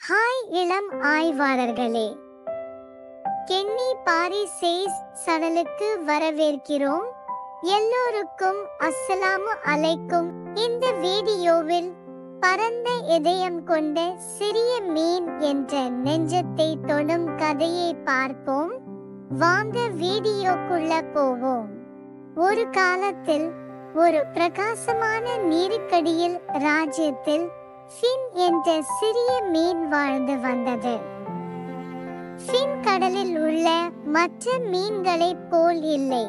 hi இளம் ஆய்வாளர்களே Kenny பாரிசேஸ் சடலுக்கு வரவேற்கிறோம் எல்லோருக்கும் அஸ்ஸலாமு அலைக்கும் இந்த வீடியோவில் பரந்த இதயம் கொண்ட சிறிய மீன் என்ற நெஞ்சத்தை தொடும் கதையை பார்ப்போம் வாங்க வீடியோக்குள்ள போவோம் ஒரு காலத்தில் ஒரு பிரகாசமான நீருக்கடியில் ராஜ்யத்தில் ஃபின் என்ற சிறிய மீன் வாழ்ந்து வந்தது ஃபின் கடலில் உள்ள மற்ற மீன்களைப் போல் இல்லை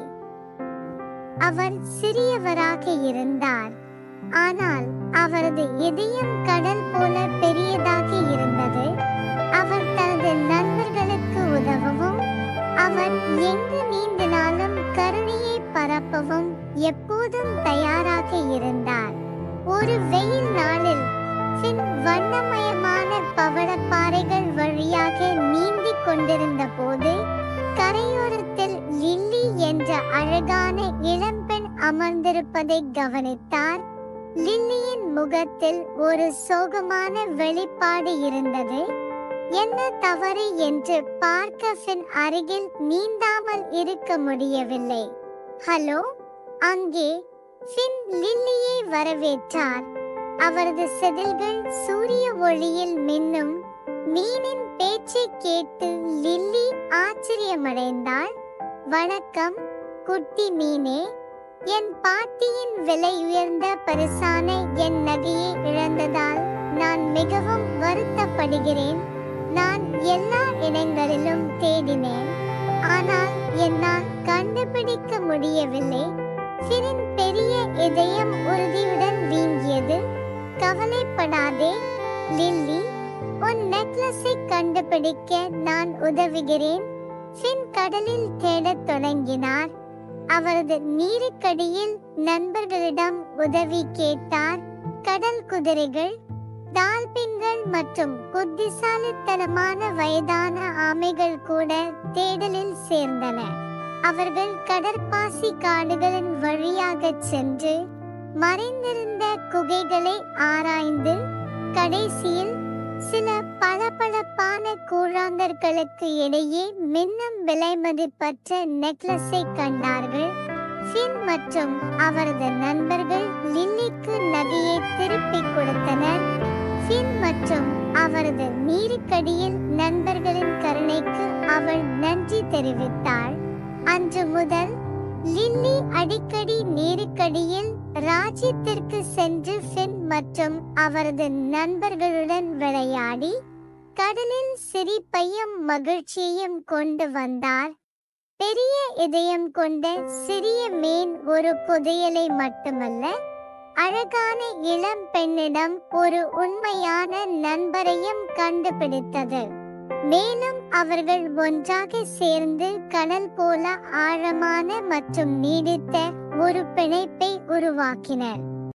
அவர் சிறியவராக இருந்தார் ஆனால் அவரது இதயம் கடல் போல பெரியதாக இருந்தது அவர் தனது நண்பர்களுக்கு உதவவும் அவர் எங்கு நீந்தினாலும் கருணையை பரப்பவும் எப்போதும் தயாராக இருந்தார் ஒரு வெயில் நாளில் பின் வண்ணமயமான பவளப்பாறைகள் வழியாக நீந்தி கொண்டிருந்த போது கரையோரத்தில் லில்லி என்ற அழகான இளம்பெண் அமர்ந்திருப்பதை கவனித்தார் லில்லியின் முகத்தில் ஒரு சோகமான வெளிப்பாடு இருந்தது என்ன தவறு என்று பார்க்க பின் அருகில் நீந்தாமல் இருக்க முடியவில்லை ஹலோ அங்கே பின் லில்லியை வரவேற்றார் அவரது செதில்கள் சூரிய ஒளியில் மின்னும் மீனின் பேச்சை கேட்டு லில்லி ஆச்சரியமடைந்தாள் வணக்கம் குட்டி மீனே என் பாட்டியின் விலை உயர்ந்த பரிசான என் நகையை இழந்ததால் நான் மிகவும் வருத்தப்படுகிறேன் நான் எல்லா இடங்களிலும் தேடினேன் ஆனால் என்னால் கண்டுபிடிக்க முடியவில்லை சிறின் பெரிய இதயம் உறுதியுடன் வீங்கியது கவலைப்படாதே லில்லி உன் நெக்லஸை கண்டுபிடிக்க நான் உதவுகிறேன் பின் கடலில் தேடத் தொடங்கினார் அவரது நீருக்கடியில் நண்பர்களிடம் உதவி கேட்டார் கடல் குதிரைகள் டால்பின்கள் மற்றும் புத்திசாலித்தனமான வயதான ஆமைகள் கூட தேடலில் சேர்ந்தன அவர்கள் கடற்பாசி காடுகளின் வழியாக சென்று மறைந்திருந்த குகைகளை ஆராய்ந்து கடைசியில் சில பளபளப்பான கூழாங்கற்களுக்கு இடையே மின்னும் விலை மதிப்பற்ற நெக்லஸை கண்டார்கள் ஃபின் மற்றும் அவரது நண்பர்கள் லில்லிக்கு நகையை திருப்பிக் கொடுத்தனர் ஃபின் மற்றும் அவரது நீருக்கடியில் நண்பர்களின் கருணைக்கு அவள் நன்றி தெரிவித்தாள் அன்று முதல் லில்லி அடிக்கடி நீருக்கடியில் ராஜ்யத்திற்கு சென்று ஃபின் மற்றும் அவரது நண்பர்களுடன் விளையாடி கடலில் சிரிப்பையும் மகிழ்ச்சியையும் கொண்டு வந்தார் பெரிய இதயம் கொண்ட சிறிய மீன் ஒரு புதையலை மட்டுமல்ல அழகான இளம் பெண்ணிடம் ஒரு உண்மையான நண்பரையும் கண்டுபிடித்தது மேலும் அவர்கள் ஒன்றாக சேர்ந்து கடல் போல ஆழமான மற்றும் நீடித்த ஒரு பிணைப்பை உருவாக்கினர்